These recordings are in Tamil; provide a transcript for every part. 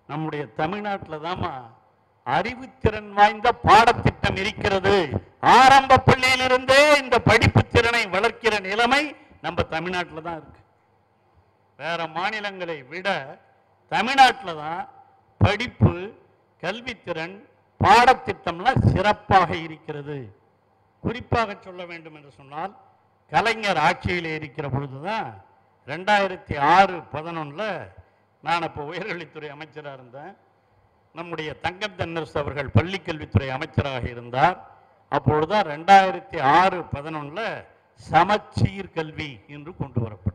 நம்முடைய தமிழ்நாட்டில் தாமா அறிவுத்திறன் வாய்ந்த பாடத்திட்டம் இருக்கிறது ஆரம்ப பள்ளியிலிருந்தே இந்த படிப்பு திறனை வளர்க்கிற நிலைமை நம்ம தமிழ்நாட்டில் தான் இருக்கு வேற மாநிலங்களை விட தமிழ்நாட்டில் தான் படிப்பு கல்வித்திறன் பாடத்திட்டம்லாம் சிறப்பாக இருக்கிறது குறிப்பாக சொல்ல வேண்டும் என்று சொன்னால் கலைஞர் ஆட்சியில் இருக்கிற பொழுதுதான் ரெண்டாயிரத்தி ஆறு பதினொன்றில் நான் அப்போ உயர்கல்வித்துறை அமைச்சராக இருந்தேன் நம்முடைய தங்கம் தென்னரசு அவர்கள் பள்ளிக்கல்வித்துறை அமைச்சராக இருந்தார் அப்பொழுதுதான் ரெண்டாயிரத்தி ஆறு பதினொன்றில் சமச்சீர் கல்வி என்று கொண்டு வரப்பட்டது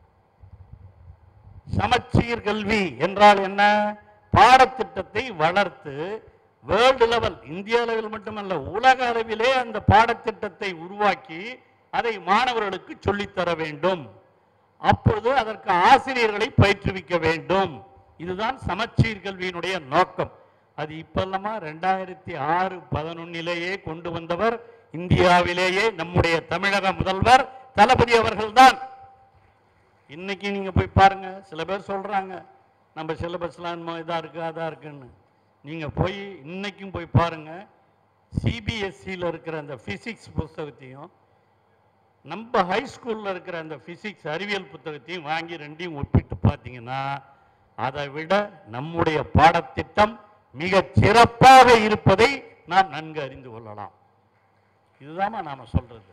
சமச்சீர் கல்வி என்றால் என்ன பாடத்திட்டத்தை வளர்த்து வேர்ல்டு லெவல் இந்திய அளவில் மட்டுமல்ல உலக அளவிலே அந்த பாடத்திட்டத்தை உருவாக்கி அதை மாணவர்களுக்கு சொல்லித்தர வேண்டும் அப்பொழுது அதற்கு ஆசிரியர்களை பயிற்றுவிக்க வேண்டும் இதுதான் சமச்சீர் கல்வியினுடைய நோக்கம் அது இப்பல்லமா ரெண்டாயிரத்தி ஆறு பதினொன்னிலேயே கொண்டு வந்தவர் இந்தியாவிலேயே நம்முடைய தமிழக முதல்வர் தளபதி அவர்கள்தான் இன்னைக்கு நீங்க போய் பாருங்க சில பேர் சொல்றாங்க நம்ம சிலபஸ்லாம் இன்னும் இதா இருக்கு அதா இருக்குன்னு நீங்க போய் இன்னைக்கும் போய் பாருங்க சிபிஎஸ்சியில் இருக்கிற அந்த பிசிக்ஸ் புஸ்தகத்தையும் நம்ம ஹை ஸ்கூல்ல இருக்கிற அந்த பிசிக்ஸ் அறிவியல் புத்தகத்தையும் வாங்கி ரெண்டையும் ஒப்பிட்டு பார்த்தீங்கன்னா அதை விட நம்முடைய பாடத்திட்டம் மிக சிறப்பாக இருப்பதை நாம் நன்கு அறிந்து கொள்ளலாம் இதுதாம்மா நாம சொல்றது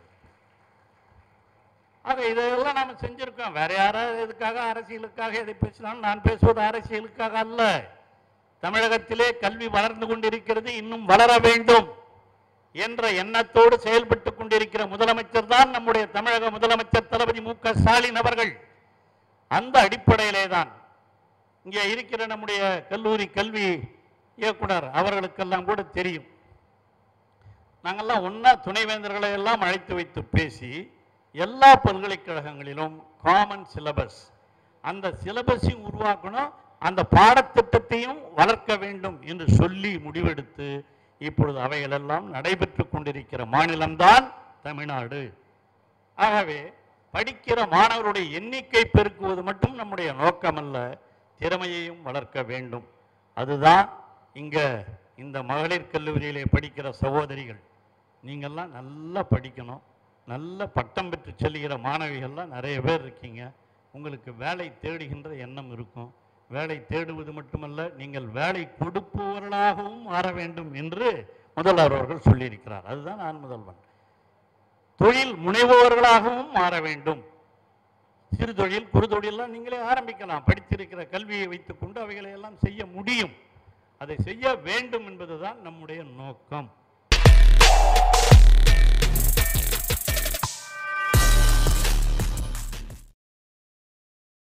ஆக இதையெல்லாம் நாம செஞ்சிருக்கோம் வேற யாராவது எதுக்காக அரசியலுக்காக எதை பேசினாலும் நான் பேசுவது அரசியலுக்காக அல்ல தமிழகத்திலே கல்வி வளர்ந்து கொண்டிருக்கிறது இன்னும் வளர வேண்டும் என்ற எண்ணத்தோடு செயல்பட்டு கொண்டிருக்கிற முதலமைச்சர் தான் நம்முடைய தமிழக முதலமைச்சர் தளபதி மு க ஸ்டாலின் அவர்கள் அந்த அடிப்படையிலே தான் இங்கே இருக்கிற நம்முடைய கல்லூரி கல்வி இயக்குனர் அவர்களுக்கெல்லாம் கூட தெரியும் நாங்கெல்லாம் ஒன்றா துணைவேந்தர்களை எல்லாம் அழைத்து வைத்து பேசி எல்லா பல்கலைக்கழகங்களிலும் காமன் சிலபஸ் அந்த சிலபஸையும் உருவாக்கணும் அந்த பாடத்திட்டத்தையும் வளர்க்க வேண்டும் என்று சொல்லி முடிவெடுத்து இப்பொழுது அவைகளெல்லாம் நடைபெற்று கொண்டிருக்கிற மாநிலம்தான் தமிழ்நாடு ஆகவே படிக்கிற மாணவருடைய எண்ணிக்கை பெருக்குவது மட்டும் நம்முடைய நோக்கமல்ல திறமையையும் வளர்க்க வேண்டும் அதுதான் இங்க இந்த மகளிர் கல்லூரியிலே படிக்கிற சகோதரிகள் நீங்கள்லாம் நல்லா படிக்கணும் நல்ல பட்டம் பெற்று செல்கிற மாணவிகள்லாம் நிறைய பேர் இருக்கீங்க உங்களுக்கு வேலை தேடுகின்ற எண்ணம் இருக்கும் வேலை தேடுவது மட்டுமல்ல நீங்கள் வேலை கொடுப்பவர்களாகவும் மாற வேண்டும் என்று முதல்வர் அவர்கள் சொல்லியிருக்கிறார் அதுதான் நான் முதல்வன் தொழில் முனைவோர்களாகவும் மாற வேண்டும் சிறு தொழில் குறு தொழிலெல்லாம் நீங்களே ஆரம்பிக்கலாம் படித்திருக்கிற கல்வியை வைத்துக்கொண்டு அவைகளை எல்லாம் செய்ய முடியும் அதை செய்ய வேண்டும் என்பதுதான் நம்முடைய நோக்கம்